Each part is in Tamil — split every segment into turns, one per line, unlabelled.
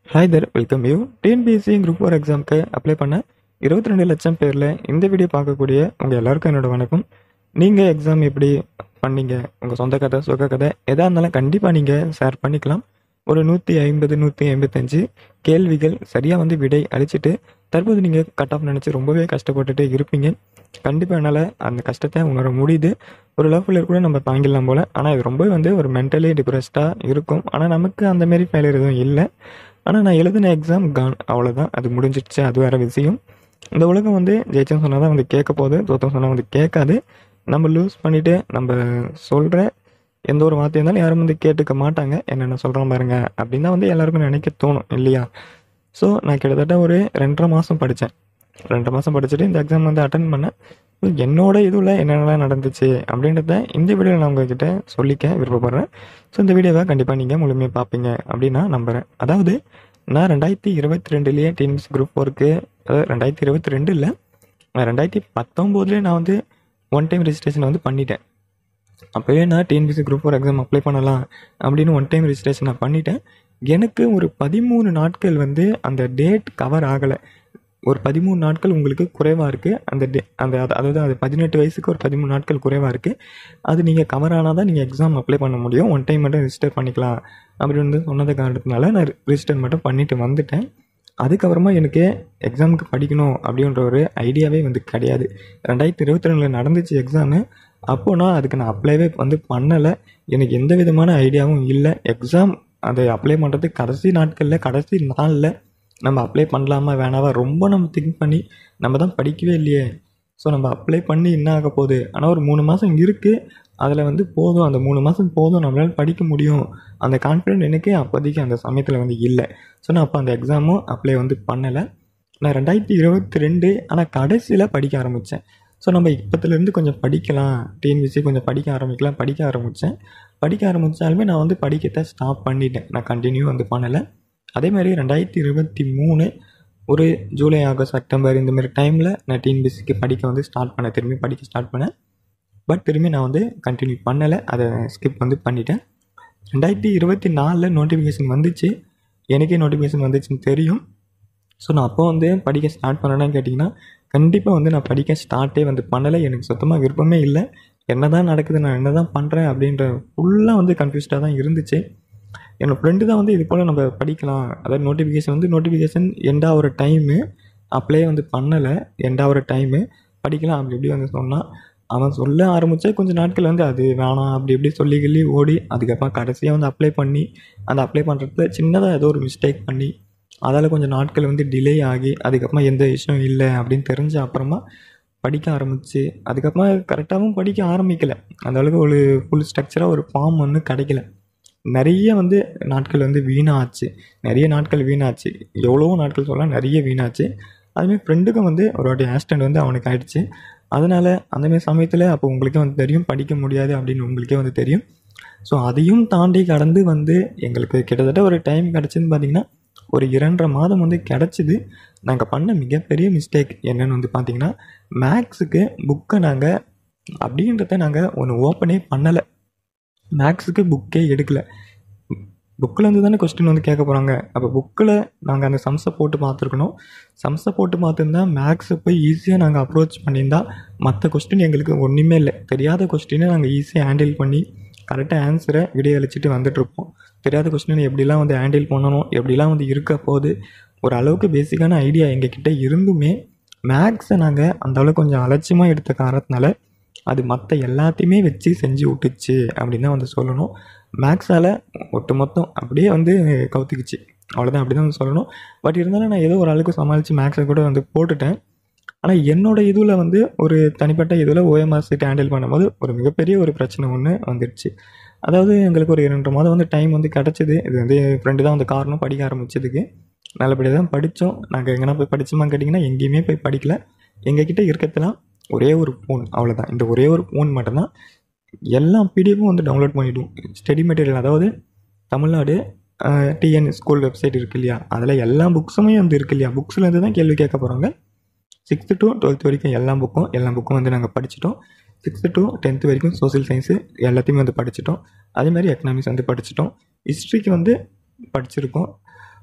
hi there welcome you TNPSC group four எக்ஸாமுக்கு அப்ளை பண்ண இருபத்தி ரெண்டு லட்சம் பேரில் இந்த வீடியோ பார்க்கக்கூடிய உங்கள் எல்லாருக்கும் என்னோட வணக்கம் நீங்கள் எக்ஸாம் எப்படி பண்ணீங்க உங்கள் சொந்த கதை சுக கதை எதாக இருந்தாலும் கண்டிப்பாக நீங்கள் ஷேர் பண்ணிக்கலாம் ஒரு நூற்றி ஐம்பது நூற்றி ஐம்பத்தஞ்சு கேள்விகள் சரியாக வந்து விடை அழிச்சிட்டு தற்போது நீங்கள் கட் ஆஃப் நினச்சி ரொம்பவே கஷ்டப்பட்டுட்டு இருப்பீங்க கண்டிப்பாக என்னால் அந்த கஷ்டத்தை உணர முடியுது ஒரு லவ் ஃபெயிலியர் கூட நம்ம தாங்கிடலாம் போல் ஆனால் இது ரொம்ப வந்து ஒரு மென்டலி டிப்ரெஸ்டாக இருக்கும் ஆனால் நமக்கு அந்த மாரி ஃபெயிலியர் எதுவும் இல்லை ஆனால் நான் எழுதின எக்ஸாம் கான் அவ்வளோதான் அது முடிஞ்சிடுச்சு அது வேறு விஷயம் இந்த உலகம் வந்து ஜெயிச்சேன்னு சொன்னால் தான் வந்து கேட்க போகுது தோத்தம் சொன்னால் வந்து கேட்காது நம்ம லூஸ் பண்ணிவிட்டு நம்ம சொல்கிற எந்த ஒரு வார்த்தை இருந்தாலும் யாரும் வந்து கேட்டுக்க மாட்டாங்க என்னென்ன சொல்கிறோம் பாருங்க அப்படின்னு தான் வந்து எல்லாருக்கும் நினைக்க தோணும் இல்லையா ஸோ நான் கிட்டத்தட்ட ஒரு ரெண்டரை மாதம் படித்தேன் ரெண்டரை மாதம் படிச்சுட்டு இந்த எக்ஸாம் வந்து அட்டன் பண்ணேன் So, என்னோட இதுவில் என்னென்னலாம் நடந்துச்சு அப்படின்றத இந்த வீடியோவில் நான் உங்ககிட்ட சொல்லிக்க விருப்பப்படுறேன் ஸோ இந்த வீடியோவை கண்டிப்பாக நீங்கள் முழுமையாக பார்ப்பீங்க அப்படின்னு நான் நம்புகிறேன் அதாவது நான் ரெண்டாயிரத்தி இருபத்தி ரெண்டுலேயே டிஎன்பிஎஸ் குரூப் ஃபோருக்கு அதாவது ரெண்டாயிரத்தி இருபத்தி ரெண்டு இல்லை ரெண்டாயிரத்தி பத்தொம்போதுலேயே நான் வந்து ஒன் டைம் ரெஜிஸ்ட்ரேஷன் வந்து பண்ணிட்டேன் அப்போவே நான் TNPSC group four exam apply பண்ணலாம் அப்படின்னு ஒன் டைம் ரெஜிஸ்ட்ரேஷன் நான் பண்ணிட்டேன் எனக்கு ஒரு பதிமூணு நாட்கள் வந்து அந்த டேட் கவர் ஆகலை ஒரு பதிமூணு நாட்கள் உங்களுக்கு குறைவாக இருக்குது அந்த டே அந்த அது- அதாவது அது பதினெட்டு வயசுக்கு ஒரு பதிமூணு நாட்கள் குறைவாக இருக்குது அது நீங்கள் கவர் ஆனால் தான் நீங்கள் எக்ஸாம் அப்ளை பண்ண முடியும் ஒன் டைம் மட்டும் ரெஜிஸ்டர் பண்ணிக்கலாம் அப்படின்னு வந்து சொன்னது காரணத்தினால நான் ரெஜிஸ்டர் மட்டும் பண்ணிட்டு வந்துட்டேன் அதுக்கப்புறமா எனக்கு எக்ஸாமுக்கு படிக்கணும் அப்படின்ற ஒரு ஐடியாவே வந்து கிடையாது ரெண்டாயிரத்தி இருபத்தி ரெண்டில் நடந்துச்சு எக்ஸாமு அப்போ நான் அதுக்கு நான் அப்ளைவே வந்து பண்ணலை எனக்கு எந்த விதமான ஐடியாவும் இல்லை எக்ஸாம் அதை அப்ளை பண்ணுறதுக்கு கடைசி நாட்களில் கடைசி நாளில் நம்ம அப்ளை பண்ணலாமா வேணாவா ரொம்ப நம்ம திங்க் பண்ணி நம்ம தான் படிக்கவே இல்லையே ஸோ நம்ம அப்ளை பண்ணி என்ன ஆக போகுது ஆனால் ஒரு மூணு மாதம் இருக்குது அதில் வந்து போதும் அந்த மூணு மாதம் போதும் நம்மளால் படிக்க முடியும் அந்த கான்ஃபிடென்ட் எனக்கே அப்போதைக்கு அந்த சமயத்தில் வந்து இல்லை ஸோ நான் அப்போ அந்த எக்ஸாமும் அப்ளை வந்து பண்ணலை நான் ரெண்டாயிரத்தி இருபத்தி ரெண்டு ஆனால் கடைசியில் படிக்க ஆரம்பித்தேன் ஸோ நம்ம இப்போத்துலேருந்து கொஞ்சம் படிக்கலாம் டிஎன்பிசி கொஞ்சம் படிக்க ஆரம்பிக்கலாம் படிக்க ஆரம்பித்தேன் படிக்க ஆரம்பித்தாலுமே நான் வந்து படிக்கத்தை ஸ்டாப் பண்ணிட்டேன் நான் கண்டினியூ வந்து பண்ணலை அதே மாதிரி ரெண்டாயிரத்தி இருபத்தி மூணு ஒரு ஜூலை ஆகஸ்ட் செப்டம்பர் இந்த மாதிரி டைமில் நான் டிஎன்பிசிக்கு படிக்க வந்து ஸ்டார்ட் பண்ணேன் திரும்பி படிக்க ஸ்டார்ட் பண்ணேன் பட் திரும்பி நான் வந்து கண்டினியூ பண்ணலை அதை ஸ்கிப் வந்து பண்ணிட்டேன் ரெண்டாயிரத்தி இருபத்தி நாலில் நோட்டிஃபிகேஷன் வந்துச்சு எனக்கே நோட்டிஃபிகேஷன் வந்துச்சுன்னு தெரியும் ஸோ நான் அப்போ வந்து படிக்க ஸ்டார்ட் பண்ணேன்னு கேட்டிங்கன்னா கண்டிப்பாக வந்து நான் படிக்க ஸ்டார்ட்டே வந்து பண்ணலை எனக்கு சுத்தமாக விருப்பமே இல்லை என்ன தான் நடக்குது நான் என்ன தான் பண்ணுறேன் அப்படின்ற ஃபுல்லாக வந்து கன்ஃபியூஸ்டாக தான் இருந்துச்சு என்னோடய ஃப்ரெண்டு தான் வந்து இது போல் நம்ம படிக்கலாம் அதாவது நோட்டிஃபிகேஷன் வந்து நோட்டிஃபிகேஷன் எண்டாக ஒரு டைமு அப்ளை வந்து பண்ணலை எண்டாக ஒரு டைமு படிக்கலாம் அப்படி இப்படி வந்து சொன்னான் அவன் சொல்ல ஆரம்பித்தா கொஞ்சம் நாட்கள் வந்து அது வேணாம் அப்படி இப்படி சொல்லி கிள்ளி ஓடி அதுக்கப்புறம் கடைசியாக வந்து அப்ளை பண்ணி அந்த அப்ளை பண்ணுறதுல சின்னதாக ஏதோ ஒரு மிஸ்டேக் பண்ணி அதால் கொஞ்சம் நாட்கள் வந்து டிலே ஆகி அதுக்கப்புறமா எந்த விஷயம் இல்லை அப்படின்னு தெரிஞ்ச அப்புறமா படிக்க ஆரம்பிச்சு அதுக்கப்புறமா கரெக்டாகவும் படிக்க ஆரம்பிக்கல அந்த அளவுக்கு ஒரு ஃபுல் ஸ்ட்ரக்சராக ஒரு ஃபார்ம் ஒன்று கிடைக்கல நிறைய வந்து நாட்கள் வந்து வீணாச்சு நிறைய நாட்கள் வீணாச்சு எவ்வளவோ நாட்கள் சொல்லலாம் நிறைய வீணாச்சு அதுமாதிரி ஃப்ரெண்டுக்கும் வந்து ஒரு வாட்டி ஆக்சிடென்ட் வந்து அவனுக்கு ஆயிடுச்சு அதனால் அந்தமாரி சமயத்தில் அப்போ உங்களுக்கே வந்து தெரியும் படிக்க முடியாது அப்படின்னு உங்களுக்கே வந்து தெரியும் ஸோ அதையும் தாண்டி கடந்து வந்து எங்களுக்கு கிட்டத்தட்ட ஒரு டைம் கிடச்சின்னு பார்த்தீங்கன்னா ஒரு இரண்டரை மாதம் வந்து கிடச்சிது நாங்கள் பண்ண மிகப்பெரிய மிஸ்டேக் என்னன்னு வந்து பார்த்தீங்கன்னா மேக்ஸுக்கு புக்கை நாங்கள் அப்படின்றத நாங்கள் ஒன்று ஓப்பனே பண்ணலை மேக்ஸுக்கு புக்கே எடுக்கல புக்கில் இருந்து தானே கொஸ்டின் வந்து கேட்க போகிறாங்க அப்போ புக்கில் நாங்கள் அந்த சம்ஸை போட்டு பார்த்துருக்கணும் சம்ஸை போட்டு பார்த்துருந்தா மேக்ஸை போய் ஈஸியாக நாங்கள் அப்ரோச் பண்ணியிருந்தா மற்ற கொஸ்டின் எங்களுக்கு ஒன்றுமே இல்லை தெரியாத கொஸ்டினை நாங்கள் ஈஸியாக ஹேண்டில் பண்ணி கரெக்டாக ஆன்சரை விடையளிச்சுட்டு வந்துட்டுருப்போம் தெரியாத கொஸ்டினை எப்படிலாம் வந்து ஹேண்டில் பண்ணணும் எப்படிலாம் வந்து இருக்க போகுது ஒரு அளவுக்கு பேசிக்கான ஐடியா எங்ககிட்ட இருந்துமே மேக்ஸை நாங்கள் அந்த அளவுக்கு கொஞ்சம் அலட்சியமாக எடுத்த காரணத்தினால அது மற்ற எல்லாத்தையுமே வச்சு செஞ்சு விட்டுச்சு அப்படின்னு தான் வந்து சொல்லணும் மேக்ஸால் ஒட்டு மொத்தம் அப்படியே வந்து கவுத்துக்குச்சு அவ்வளோதான் அப்படி தான் வந்து சொல்லணும் பட் இருந்தாலும் நான் ஏதோ ஒரு அளவுக்கு சமாளித்து மேக்ஸை கூட வந்து போட்டுட்டேன் ஆனால் என்னோட இதில் வந்து ஒரு தனிப்பட்ட இதில் ஓஎம்ஆர் சீட் ஹேண்டில் பண்ணும்போது ஒரு மிகப்பெரிய ஒரு பிரச்சனை ஒன்று வந்துடுச்சு அதாவது எங்களுக்கு ஒரு இரண்டு மாதம் வந்து டைம் வந்து கிடச்சிது இது வந்து என் ஃப்ரெண்டு தான் வந்து காரணம் படிக்க ஆரம்பிச்சதுக்கு நல்லபடியாக தான் படித்தோம் நாங்கள் எங்கன்னா போய் படித்தோமான்னு கேட்டிங்கன்னா எங்கேயுமே போய் படிக்கல எங்ககிட்ட இருக்கிறதுலாம் ஒரே ஒரு ஃபோன் அவ்வளோதான் இந்த ஒரே ஒரு ஃபோன் மட்டும்தான் எல்லா பிடிஎஃப்பும் வந்து டவுன்லோட் பண்ணிவிடுவோம் ஸ்டடி மெட்டீரியல் அதாவது தமிழ்நாடு டிஎன் ஸ்கூல் வெப்சைட் இருக்கு இல்லையா அதில் எல்லா புக்ஸுமே வந்து இருக்கு இல்லையா புக்ஸ்லேருந்து தான் கேள்வி கேட்க போகிறாங்க சிக்ஸ்த்து டு டுவெல்த் வரைக்கும் எல்லா புக்கும் எல்லா புக்கும் வந்து நாங்கள் படிச்சிட்டோம் சிக்ஸ்த்து டு டென்த்து வரைக்கும் சோஷியல் சயின்ஸு எல்லாத்தையுமே வந்து படிச்சிட்டோம் அதே மாதிரி எக்கனாமிக்ஸ் வந்து படிச்சிட்டோம் ஹிஸ்ட்ரிக்கு வந்து படிச்சிருக்கோம்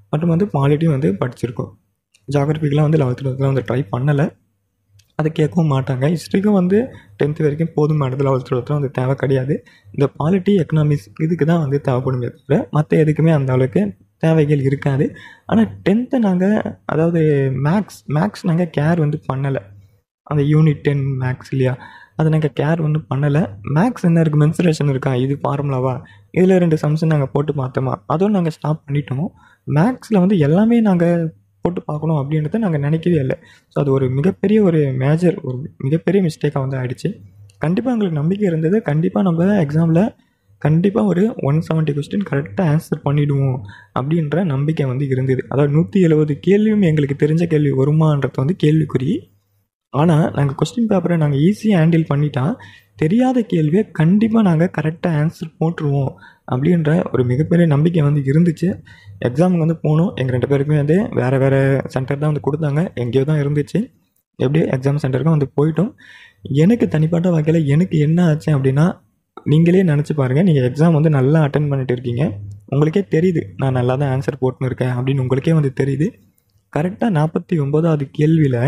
மற்றும் வந்து பாலிட்டியும் வந்து படிச்சிருக்கோம் ஜாகிரபிக்கெலாம் வந்து லெவல்த்து டுவெல்த்தில் வந்து ட்ரை பண்ணலை அது கேட்கவும் மாட்டாங்க ஹிஸ்ட்ரிக்கும் வந்து டென்த்து வரைக்கும் போதுமானது லெவல்த் டுவெல்த்தில் வந்து தேவை கிடையாது இந்த பாலிட்டி எக்கனாமிக்ஸ் இதுக்கு தான் வந்து தேவைப்படுமே தவிர மற்ற எதுக்குமே அந்த அளவுக்கு தேவைகள் இருக்காது ஆனால் டென்த்தை நாங்கள் அதாவது மேக்ஸ் மேக்ஸ் நாங்கள் கேர் வந்து பண்ணலை அந்த யூனிட் டென் மேக்ஸ் இல்லையா அதை நாங்கள் கேர் ஒன்றும் பண்ணலை மேக்ஸ் என்ன இருக்குது மென்சுரேஷன் இருக்கா இது ஃபார்முலாவா இதில் ரெண்டு சம்ஸ் நாங்கள் போட்டு பார்த்தோமா அதுவும் நாங்கள் ஸ்டாப் பண்ணிட்டோம் மேக்ஸில் வந்து எல்லாமே நாங்கள் போட்டு பார்க்கணும் அப்படின்றத நாங்கள் நினைக்கவே இல்லை ஸோ அது ஒரு மிகப்பெரிய ஒரு மேஜர் ஒரு மிகப்பெரிய மிஸ்டேக்காக வந்து ஆயிடுச்சு கண்டிப்பாக எங்களுக்கு நம்பிக்கை இருந்தது கண்டிப்பாக நம்ம எக்ஸாமில் கண்டிப்பாக ஒரு ஒன் செவன்ட்டி கொஸ்டின் கரெக்டாக ஆன்சர் பண்ணிவிடுவோம் அப்படின்ற நம்பிக்கை வந்து இருந்தது அதாவது நூற்றி எழுபது கேள்வியும் எங்களுக்கு தெரிஞ்ச கேள்வி வருமான்றது வந்து கேள்விக்குறி ஆனால் நாங்கள் கொஸ்டின் பேப்பரை நாங்கள் ஈஸியாக ஹேண்டில் பண்ணிட்டா தெரியாத கேள்வியை கண்டிப்பாக நாங்கள் கரெக்டாக ஆன்சர் போட்டுருவோம் அப்படின்ற ஒரு மிகப்பெரிய நம்பிக்கை வந்து இருந்துச்சு எக்ஸாமுக்கு வந்து போனோம் எங்கள் ரெண்டு பேருக்குமே வந்து வேறு வேறு சென்டர் தான் வந்து கொடுத்தாங்க எங்கேயோ தான் இருந்துச்சு எப்படியோ எக்ஸாம் சென்டருக்கும் வந்து போயிட்டோம் எனக்கு தனிப்பட்ட வகையில் எனக்கு என்ன ஆச்சு அப்படின்னா நீங்களே நினச்சி பாருங்கள் நீங்கள் எக்ஸாம் வந்து நல்லா அட்டன் பண்ணிட்டு இருக்கீங்க உங்களுக்கே தெரியுது நான் நல்லா தான் ஆன்சர் போட்டுன்னு இருக்கேன் அப்படின்னு உங்களுக்கே வந்து தெரியுது கரெக்டாக நாற்பத்தி ஒம்போதாவது கேள்வியில்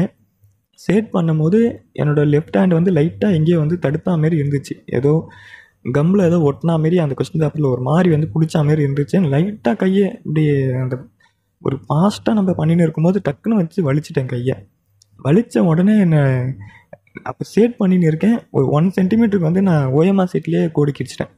சேட் பண்ணும்போது என்னோட லெஃப்ட் ஹேண்ட் வந்து லைட்டாக எங்கேயோ வந்து தடுத்தா மாரி இருந்துச்சு ஏதோ கம்மில் ஏதோ ஒட்டினா மாரி அந்த கொஸ்டின் பேப்பரில் ஒரு மாதிரி வந்து பிடிச்சா மாரி இருந்துச்சு லைட்டாக கையை இப்படி அந்த ஒரு ஃபாஸ்ட்டாக நம்ம பண்ணின்னு இருக்கும்போது டக்குன்னு வச்சு வலிச்சிட்டேன் கையை வலித்த உடனே என்னை அப்போ சேட் பண்ணின்னு இருக்கேன் ஒரு ஒன் சென்டிமீட்டருக்கு வந்து நான் ஓஎம்ஆ சீட்லேயே கோடி கிடிச்சிட்டேன்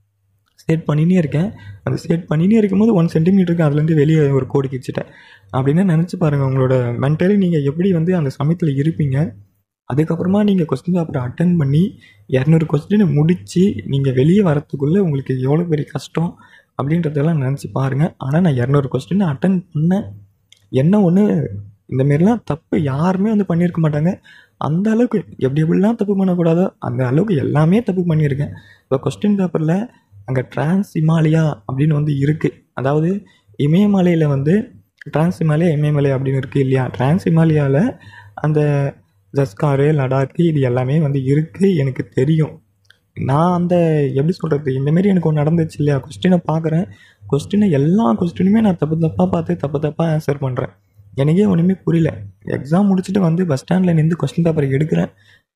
சேட் பண்ணினே இருக்கேன் அந்த சேட் பண்ணினே இருக்கும்போது ஒன் சென்டிமீட்டருக்கு அதுலேருந்து வெளியே ஒரு கோடி கிடிச்சிட்டேன் அப்படின்னு நினச்சி பாருங்கள் உங்களோட மென்டலி நீங்கள் எப்படி வந்து அந்த சமயத்தில் இருப்பீங்க அதுக்கப்புறமா நீங்கள் கொஸ்டின் பேப்பரை அட்டன் பண்ணி இரநூறு கொஸ்டினை முடித்து நீங்கள் வெளியே வரத்துக்குள்ளே உங்களுக்கு எவ்வளோ பெரிய கஷ்டம் அப்படின்றதெல்லாம் நினச்சி பாருங்கள் ஆனால் நான் இரநூறு கொஸ்டினை அட்டன் பண்ணேன் என்ன ஒன்று இந்தமாரிலாம் தப்பு யாருமே வந்து பண்ணியிருக்க மாட்டாங்க அந்த அளவுக்கு எப்படி எப்படிலாம் தப்பு பண்ணக்கூடாதோ அந்த அளவுக்கு எல்லாமே தப்பு பண்ணியிருக்கேன் இப்போ கொஸ்டின் பேப்பரில் அங்கே டிரான்ஸ் இமாலயா அப்படின்னு வந்து இருக்குது அதாவது இமயமலையில் வந்து டிரான்ஸ் இமாலயா இமயமலை அப்படின்னு இருக்குது இல்லையா டிரான்ஸ் இமாலயாவில் அந்த ஜஸ்காரு லடாக்கு இது எல்லாமே வந்து இருக்குது எனக்கு தெரியும் நான் அந்த எப்படி சொல்கிறது இந்தமாரி எனக்கு ஒன்று நடந்துச்சு இல்லையா கொஸ்டினை பார்க்குறேன் கொஸ்டினை எல்லா கொஸ்டினுமே நான் தப்பு தப்பாக பார்த்து தப்பு தப்பாக ஆன்சர் பண்ணுறேன் எனக்கே ஒன்றுமே புரியல எக்ஸாம் முடிச்சுட்டு வந்து பஸ் ஸ்டாண்டில் நின்று கொஸ்டின் பேப்பர் எடுக்கிறேன்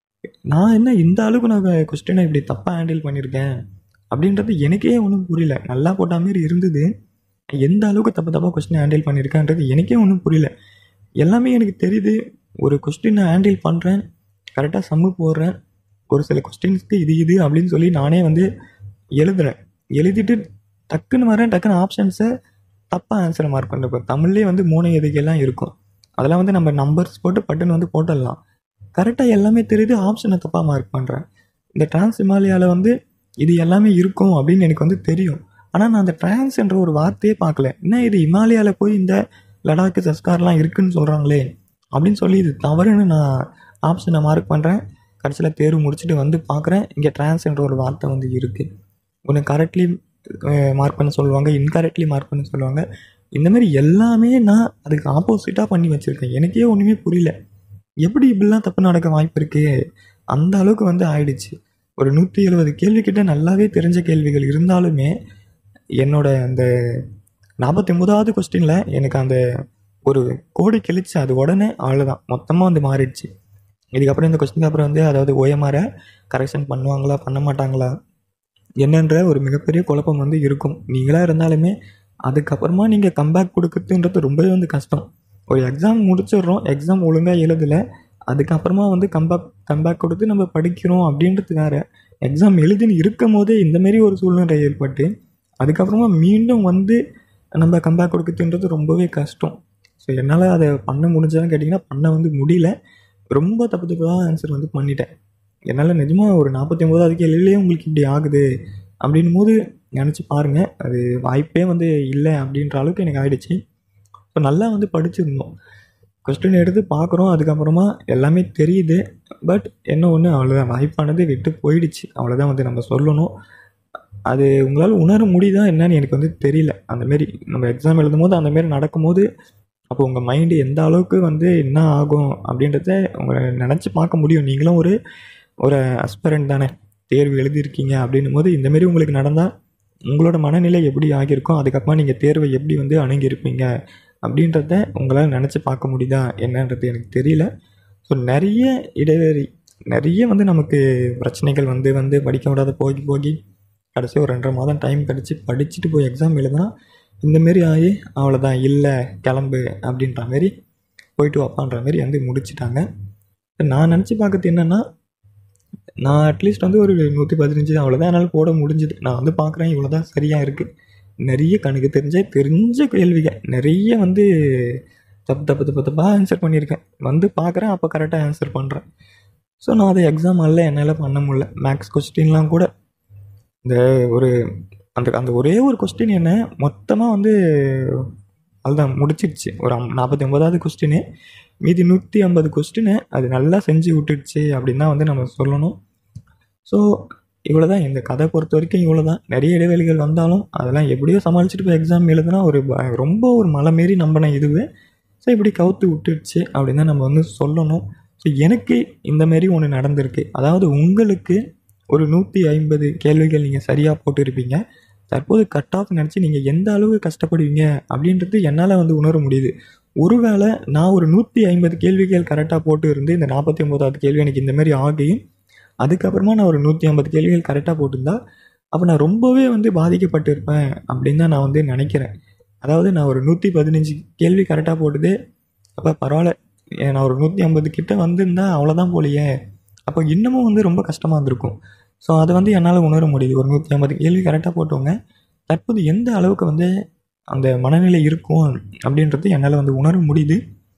நான் என்ன இந்த அளவுக்கு நான் கொஸ்டினை இப்படி தப்பாக ஹேண்டில் பண்ணியிருக்கேன் அப்படின்றது எனக்கே ஒன்றும் புரியல நல்லா போட்ட மாரி இருந்தது எந்த அளவுக்கு தப்பு தப்பாக கொஸ்டினை ஹேண்டில் பண்ணியிருக்கேன்றது எனக்கே ஒன்றும் புரியல எல்லாமே எனக்கு தெரியுது ஒரு கொஸ்டினை ஹேண்டில் பண்ணுறேன் கரெக்டாக சம்மு போடுறேன் ஒரு சில கொஸ்டின்ஸ்க்கு இது இது அப்படின்னு சொல்லி நானே வந்து எழுதுறேன் எழுதிட்டு டக்குன்னு வரேன் டக்குன்னு ஆப்ஷன்ஸை தப்பாக ஆன்சரை மார்க் பண்ணுறேன் இப்போ தமிழ்லேயே வந்து மூணு எதுக்கெல்லாம் இருக்கும் அதெல்லாம் வந்து நம்ம நம்பர்ஸ் போட்டு பட்டுன்னு வந்து போட்டுடலாம் கரெக்டாக எல்லாமே தெரியுது ஆப்ஷனை தப்பாக மார்க் பண்ணுறேன் இந்த டிரான்ஸ் இமாலயாவில் வந்து இது எல்லாமே இருக்கும் அப்படின்னு எனக்கு வந்து தெரியும் ஆனால் நான் அந்த டிரான்ஸ் என்ற ஒரு வார்த்தையே பார்க்கல என்ன இது இமாலயாவில் போய் இந்த லடாக்கு சஸ்கார்லாம் இருக்குன்னு சொல்கிறாங்களே அப்படின்னு சொல்லி இது தவறுன்னு நான் ஆப்ஷனை மார்க் பண்ணுறேன் கடைசியில் தேர்வு முடிச்சுட்டு வந்து பார்க்குறேன் இங்கே டிரான்ஸ் என்ற ஒரு வார்த்தை வந்து இருக்குது ஒன்று கரெக்ட்லி மார்க் பண்ண சொல்லுவாங்க இன்கரெக்ட்லி மார்க் பண்ண சொல்லுவாங்க இந்த மாதிரி எல்லாமே நான் அதுக்கு ஆப்போசிட்டாக பண்ணி வச்சுருக்கேன் எனக்கே ஒன்றுமே புரியல எப்படி இப்படிலாம் தப்பு நடக்க வாய்ப்பு இருக்குது அந்த அளவுக்கு வந்து ஆயிடுச்சு ஒரு நூற்றி எழுபது கேள்விக்கிட்ட நல்லாவே தெரிஞ்ச கேள்விகள் இருந்தாலுமே என்னோட அந்த நாற்பத்தி ஒன்பதாவது கொஸ்டினில் எனக்கு அந்த ஒரு கோடி கிழிச்சு அது உடனே அவ்வளோதான் மொத்தமாக வந்து மாறிடுச்சு இதுக்கப்புறம் இந்த கொஸ்டின் பேப்பர் வந்து அதாவது ஓஎம்ஆரை கரெக்ஷன் பண்ணுவாங்களா பண்ண மாட்டாங்களா என்னன்ற ஒரு மிகப்பெரிய குழப்பம் வந்து இருக்கும் நீங்களாக இருந்தாலுமே அதுக்கப்புறமா நீங்கள் கம்பேக் கொடுக்குறதுன்றது ரொம்பவே வந்து கஷ்டம் ஒரு எக்ஸாம் முடிச்சிடுறோம் எக்ஸாம் ஒழுங்காக எழுதலை அதுக்கப்புறமா வந்து கம்பேக் கம்பேக் கொடுத்து நம்ம படிக்கிறோம் அப்படின்றது வேற எக்ஸாம் எழுதின்னு இருக்கும் போதே இந்தமாரி ஒரு சூழ்நிலை ஏற்பட்டு அதுக்கப்புறமா மீண்டும் வந்து நம்ம கம்பேக் கொடுக்குறதுன்றது ரொம்பவே கஷ்டம் ஸோ என்னால் அதை பண்ண முடிஞ்சான்னு கேட்டிங்கன்னா பண்ண வந்து முடியல ரொம்ப தப்பு தப்பாக ஆன்சர் வந்து பண்ணிட்டேன் என்னால் நிஜமாக ஒரு நாற்பத்தி ஒம்போதாவது கேள்வியிலே உங்களுக்கு இப்படி ஆகுது அப்படின்னும் போது நினச்சி பாருங்கள் அது வாய்ப்பே வந்து இல்லை அப்படின்ற அளவுக்கு எனக்கு ஆயிடுச்சு ஸோ நல்லா வந்து படிச்சிருந்தோம் கொஸ்டின் எடுத்து பார்க்குறோம் அதுக்கப்புறமா எல்லாமே தெரியுது பட் என்ன ஒன்று அவ்வளோதான் வாய்ப்பானது விட்டு போயிடுச்சு அவ்வளோதான் வந்து நம்ம சொல்லணும் அது உங்களால் உணர முடியுதா என்னன்னு எனக்கு வந்து தெரியல அந்தமாரி நம்ம எக்ஸாம் எழுதும் போது அந்தமாரி நடக்கும்போது அப்போ உங்கள் மைண்டு எந்த அளவுக்கு வந்து என்ன ஆகும் அப்படின்றத உங்களை நினச்சி பார்க்க முடியும் நீங்களும் ஒரு ஒரு அஸ்பரண்ட் தானே தேர்வு எழுதியிருக்கீங்க அப்படின்னும் போது இந்தமாரி உங்களுக்கு நடந்தால் உங்களோட மனநிலை எப்படி ஆகியிருக்கோ அதுக்கப்புறமா நீங்கள் தேர்வை எப்படி வந்து அணுகியிருப்பீங்க அப்படின்றத உங்களால் நினச்சி பார்க்க முடியுதா என்னன்றது எனக்கு தெரியல ஸோ நிறைய இடைவெளி நிறைய வந்து நமக்கு பிரச்சனைகள் வந்து வந்து படிக்க விடாத போகி போகி கடைசி ஒரு ரெண்டரை மாதம் டைம் கிடச்சி படிச்சுட்டு போய் எக்ஸாம் எழுதுனா இந்தமாரி ஆகி அவ்வளோதான் இல்லை கிளம்பு அப்படின்ற மாரி போயிட்டு வாப்பான்ற மாரி வந்து முடிச்சிட்டாங்க நான் நினச்சி பார்க்கறது என்னென்னா நான் அட்லீஸ்ட் வந்து ஒரு நூற்றி பதினஞ்சு அவ்வளோதான் என்னால் போட முடிஞ்சுது நான் வந்து பார்க்குறேன் இவ்வளோ தான் சரியாக இருக்குது நிறைய கணக்கு தெரிஞ்ச தெரிஞ்ச கேள்விகள் நிறைய வந்து தப்பு தப்பு தப்பு தப்பாக ஆன்சர் பண்ணியிருக்கேன் வந்து பார்க்குறேன் அப்போ கரெக்டாக ஆன்சர் பண்ணுறேன் ஸோ நான் அதை எக்ஸாம் அல்ல என்னால் பண்ண முடியல மேக்ஸ் கொஸ்டின்லாம் கூட இந்த ஒரு அந்த அந்த ஒரே ஒரு கொஸ்டின் என்ன மொத்தமாக வந்து அதுதான் முடிச்சிடுச்சு ஒரு அம் நாற்பத்தி ஒன்பதாவது கொஸ்டினு மீதி நூற்றி ஐம்பது கொஸ்டினை அது நல்லா செஞ்சு விட்டுடுச்சு அப்படின்னு தான் வந்து நம்ம சொல்லணும் ஸோ இவ்வளோ தான் இந்த கதை பொறுத்த வரைக்கும் இவ்வளோ தான் நிறைய இடைவெளிகள் வந்தாலும் அதெல்லாம் எப்படியோ சமாளிச்சுட்டு போய் எக்ஸாம் எழுதுனா ஒரு ப- ரொம்ப ஒரு மலை மாரி நம்பின இதுவே ஸோ இப்படி கவுத்து விட்டுடுச்சு அப்படின்னு தான் நம்ம வந்து சொல்லணும் ஸோ எனக்கு இந்த மாரி ஒன்று நடந்திருக்கு அதாவது உங்களுக்கு ஒரு நூற்றி ஐம்பது கேள்விகள் நீங்கள் சரியாக போட்டிருப்பீங்க தற்போது கட் ஆஃப் நினச்சி நீங்கள் எந்த அளவு கஷ்டப்படுவீங்க அப்படின்றது என்னால் வந்து உணர முடியுது ஒருவேளை நான் ஒரு நூற்றி ஐம்பது கேள்விகள் கரெக்டாக போட்டு இருந்து இந்த நாற்பத்தி ஒம்போதாவது கேள்வி எனக்கு இந்த மாதிரி ஆகியும் அதுக்கப்புறமா நான் ஒரு நூற்றி ஐம்பது கேள்விகள் கரெக்டாக போட்டிருந்தா அப்போ நான் ரொம்பவே வந்து பாதிக்கப்பட்டிருப்பேன் அப்படின்னு தான் நான் வந்து நினைக்கிறேன் அதாவது நான் ஒரு நூற்றி பதினஞ்சு கேள்வி கரெக்டாக போட்டது அப்போ பரவாயில்ல ஏன் நான் ஒரு நூற்றி ஐம்பது கிட்ட வந்திருந்தா அவ்வளோதான் போலையே அப்போ இன்னமும் வந்து ரொம்ப கஷ்டமாக இருந்திருக்கும் ஸோ அதை வந்து என்னால் உணர முடியுது ஒரு நூற்றி ஐம்பது கேள்வி கரெக்டாக போட்டவங்க தற்போது எந்த அளவுக்கு வந்து அந்த மனநிலை இருக்கும் அப்படின்றது என்னால் வந்து உணர முடியுது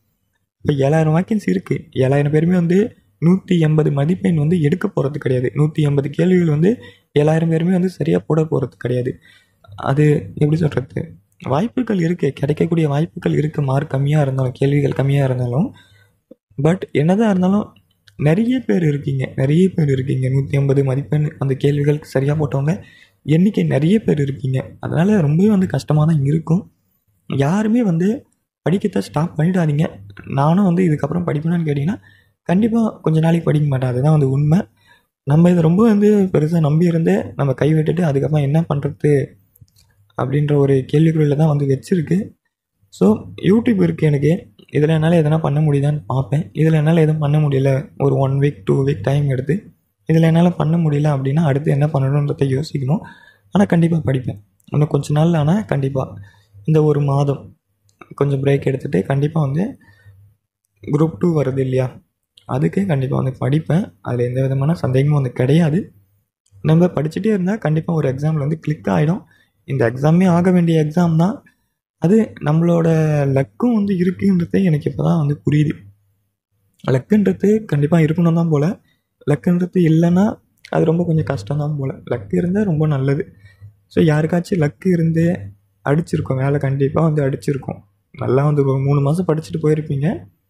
இப்போ ஏழாயிரம் வேக்கன்சி இருக்குது ஏழாயிரம் பேருமே வந்து நூற்றி எண்பது மதிப்பெண் வந்து எடுக்க போகிறது கிடையாது நூற்றி எண்பது கேள்விகள் வந்து ஏழாயிரம் பேருமே வந்து சரியாக போட போகிறது கிடையாது அது எப்படி சொல்கிறது வாய்ப்புகள் இருக்குது கிடைக்கக்கூடிய வாய்ப்புகள் இருக்குது மார்க் கம்மியாக இருந்தாலும் கேள்விகள் கம்மியாக இருந்தாலும் பட் என்னதான் இருந்தாலும் நிறைய பேர் இருக்கீங்க நிறைய பேர் இருக்கீங்க நூற்றி ஐம்பது மதிப்பெண் அந்த கேள்விகளுக்கு சரியாக போட்டவங்க எண்ணிக்கை நிறைய பேர் இருக்கீங்க அதனால் ரொம்பவே வந்து கஷ்டமாக தான் இருக்கும் யாருமே வந்து படிக்கத்தை ஸ்டாப் பண்ணிடாதீங்க நானும் வந்து இதுக்கப்புறம் படிப்பேனான்னு கேட்டிங்கன்னா கண்டிப்பாக கொஞ்ச நாளைக்கு படிக்க மாட்டேன் அதுதான் வந்து உண்மை நம்ம இதை ரொம்ப வந்து பெருசாக நம்பி இருந்து நம்ம கை விட்டுட்டு அதுக்கப்புறம் என்ன பண்ணுறது அப்படின்ற ஒரு கேள்விக்குறியில் தான் வந்து வச்சிருக்கு ஸோ யூடியூப் இருக்குது எனக்கு இதில் என்னால் எதனா பண்ண முடியுதான்னு பார்ப்பேன் இதில் என்னால் எதுவும் பண்ண முடியல ஒரு one week two week time எடுத்து இதில் என்னால் பண்ண முடியல அப்படின்னா அடுத்து என்ன பண்ணணுன்றதை யோசிக்கணும் ஆனால் கண்டிப்பாக படிப்பேன் இன்னும் கொஞ்ச நாள் ஆனால் கண்டிப்பாக இந்த ஒரு மாதம் கொஞ்சம் பிரேக் எடுத்துகிட்டு கண்டிப்பாக வந்து குரூப் டூ வருது இல்லையா அதுக்கு கண்டிப்பாக வந்து படிப்பேன் அதில் எந்த விதமான சந்தேகமும் வந்து கிடையாது நம்ம படிச்சுட்டே இருந்தால் கண்டிப்பாக ஒரு எக்ஸாமில் வந்து கிளிக் ஆகிடும் இந்த எக்ஸாமே ஆக வேண்டிய எக்ஸாம் தான் அது நம்மளோட லக்கும் வந்து இருக்குன்றதே எனக்கு இப்போ தான் வந்து புரியுது லக்குன்றது கண்டிப்பாக இருக்கணும் தான் போல் லக்குன்றது இல்லைன்னா அது ரொம்ப கொஞ்சம் கஷ்டம் தான் போல் லக்கு இருந்தால் ரொம்ப நல்லது ஸோ யாருக்காச்சும் லக்கு இருந்து அடிச்சிருக்கோம் வேலை கண்டிப்பாக வந்து அடிச்சிருக்கோம் நல்லா வந்து ஒரு மூணு மாதம் படிச்சுட்டு போயிருப்பீங்க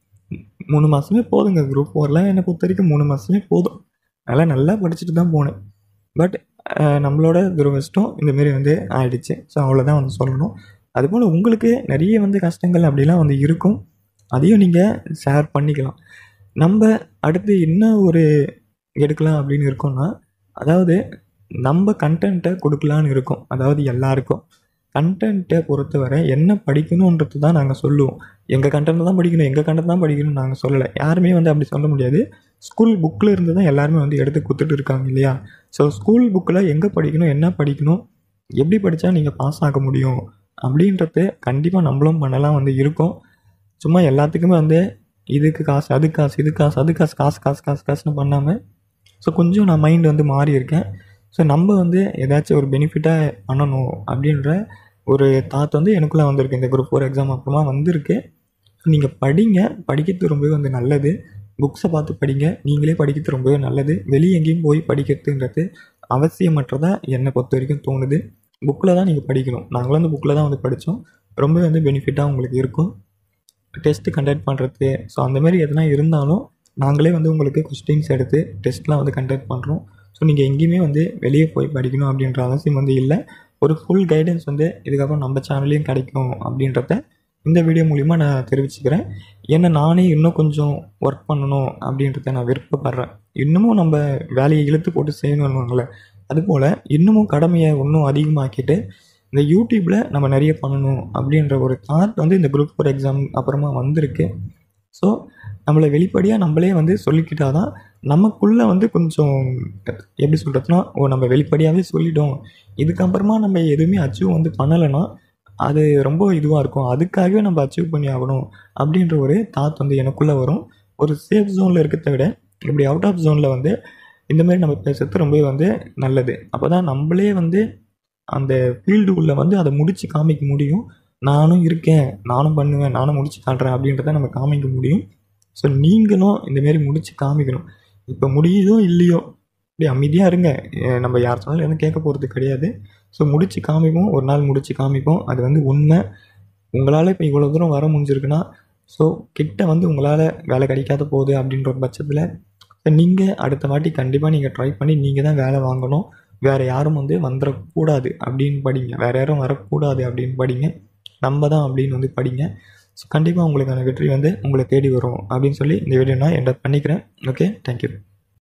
மூணு மாதமே போதுங்க குரூப் ஃபோர்லாம் என்னை பொறுத்த வரைக்கும் மூணு மாதமே போதும் நல்லா நல்லா படிச்சுட்டு தான் போனேன் பட் நம்மளோட துரதிருஷ்டம் இந்தமாரி வந்து ஆயிடுச்சு ஸோ அவ்வளோதான் வந்து சொல்லணும் அதுபோல் உங்களுக்கு நிறைய வந்து கஷ்டங்கள் அப்படிலாம் வந்து இருக்கும் அதையும் நீங்கள் ஷேர் பண்ணிக்கலாம் நம்ம அடுத்து என்ன ஒரு எடுக்கலாம் அப்படின்னு இருக்கோம்னா அதாவது நம்ம கண்டென்ட்டை கொடுக்கலான்னு இருக்கோம் அதாவது எல்லாருக்கும் கண்டென்ட்டை பொறுத்தவரை என்ன படிக்கணுன்றது தான் நாங்கள் சொல்லுவோம் எங்கள் கண்டென்ட் தான் படிக்கணும் எங்கள் கண்டென்ட் தான் படிக்கணும்னு நாங்கள் சொல்லலை யாருமே வந்து அப்படி சொல்ல முடியாது ஸ்கூல் புக்கில் இருந்து தான் எல்லாருமே வந்து எடுத்து கொடுத்துட்டு இருக்காங்க இல்லையா ஸோ ஸ்கூல் புக்கில் எங்கே படிக்கணும் என்ன படிக்கணும் எப்படி படித்தா நீங்கள் பாஸ் ஆக முடியும் அப்படின்றது கண்டிப்பாக நம்மளும் பண்ணலாம் வந்து இருக்கும் சும்மா எல்லாத்துக்குமே வந்து இதுக்கு காசு அது காசு இது காசு அது காசு காசு காசு காசு காசுன்னு பண்ணாமல் ஸோ கொஞ்சம் நான் மைண்ட் வந்து மாறி இருக்கேன் ஸோ நம்ம வந்து ஏதாச்சும் ஒரு பெனிஃபிட்டாக பண்ணணும் அப்படின்ற ஒரு தாட் வந்து எனக்குள்ளே வந்திருக்கு இந்த குரூப் ஃபோர் எக்ஸாம் அப்புறமா வந்திருக்கு ஸோ நீங்கள் படிங்க படிக்கிறது ரொம்பவே வந்து நல்லது புக்ஸை பார்த்து படிங்க நீங்களே படிக்கிறது ரொம்பவே நல்லது வெளியே எங்கேயும் போய் படிக்கிறதுன்றது அவசியமற்றதாக என்னை பொறுத்த வரைக்கும் தோணுது புக்கில் தான் நீங்கள் படிக்கணும் நாங்களும் வந்து புக்கில் தான் வந்து படித்தோம் ரொம்பவே வந்து பெனிஃபிட்டாக உங்களுக்கு இருக்கும் டெஸ்ட்டு கண்டக்ட் பண்ணுறது ஸோ அந்தமாரி எதனா இருந்தாலும் நாங்களே வந்து உங்களுக்கு கொஸ்டின்ஸ் எடுத்து டெஸ்ட்லாம் வந்து கண்டக்ட் பண்ணுறோம் ஸோ நீங்கள் எங்கேயுமே வந்து வெளியே போய் படிக்கணும் அப்படின்ற அவசியம் வந்து இல்லை ஒரு ஃபுல் கைடன்ஸ் வந்து இதுக்கப்புறம் நம்ம சேனல்லையும் கிடைக்கும் அப்படின்றத இந்த வீடியோ மூலிமா நான் தெரிவிச்சுக்கிறேன் ஏன்னா நானே இன்னும் கொஞ்சம் ஒர்க் பண்ணணும் அப்படின்றத நான் விருப்பப்படுறேன் இன்னமும் நம்ம வேலையை இழுத்து போட்டு செய்யணும்னுவாங்களே அதுபோல் இன்னமும் கடமையை இன்னும் அதிகமாக்கிட்டு இந்த யூடியூப்பில் நம்ம நிறைய பண்ணணும் அப்படின்ற ஒரு தாட் வந்து இந்த குரூப் ஃபோர் எக்ஸாம் அப்புறமா வந்திருக்கு ஸோ நம்மளை வெளிப்படையாக நம்மளே வந்து சொல்லிக்கிட்டால் தான் நமக்குள்ளே வந்து கொஞ்சம் எப்படி சொல்கிறதுனா ஓ நம்ம வெளிப்படையாகவே சொல்லிட்டோம் இதுக்கப்புறமா நம்ம எதுவுமே அச்சீவ் வந்து பண்ணலைன்னா அது ரொம்ப இதுவாக இருக்கும் அதுக்காகவே நம்ம அச்சீவ் பண்ணி ஆகணும் அப்படின்ற ஒரு தாட் வந்து எனக்குள்ளே வரும் ஒரு சேஃப் ஜோனில் இருக்கிறத விட இப்படி அவுட் ஆஃப் ஜோனில் வந்து இந்த மாதிரி நம்ம பேசுறது ரொம்பவே வந்து நல்லது அப்போ தான் நம்மளே வந்து அந்த ஃபீல்டுக்குள்ளே வந்து அதை முடித்து காமிக்க முடியும் நானும் இருக்கேன் நானும் பண்ணுவேன் நானும் முடிச்சு காட்டுறேன் அப்படின்றத நம்ம காமிக்க முடியும் ஸோ நீங்களும் இந்தமாரி முடித்து காமிக்கணும் இப்போ முடியுதோ இல்லையோ இப்படி அமைதியாக இருங்க அஹ் நம்ம யார் சொன்னாலும் எதுவும் கேட்க போகிறது கிடையாது ஸோ முடித்து காமிப்போம் ஒரு நாள் முடித்து காமிப்போம் அது வந்து உண்மை உங்களால் இப்போ இவ்வளோ தூரம் வர முடிஞ்சிருக்குன்னா ஸோ கிட்ட வந்து உங்களால் வேலை கிடைக்காத போகுது அப்படின்ற ஒரு பட்சத்தில் நீங்கள் அடுத்த வாட்டி கண்டிப்பாக நீங்கள் ட்ரை பண்ணி நீங்கள் தான் வேலை வாங்கணும் வேறு யாரும் வந்து வந்துடக்கூடாது அப்படின்னு படிங்க வேறு யாரும் வரக்கூடாது அப்படின்னு படிங்க நம்ம தான் அப்படின்னு வந்து படிங்க ஸோ கண்டிப்பாக உங்களுக்கான வெற்றி வந்து உங்களை தேடி வரும் அப்படின்னு சொல்லி இந்த வீடியோ நான் என்ட பண்ணிக்கிறேன் ஓகே தேங்க்யூ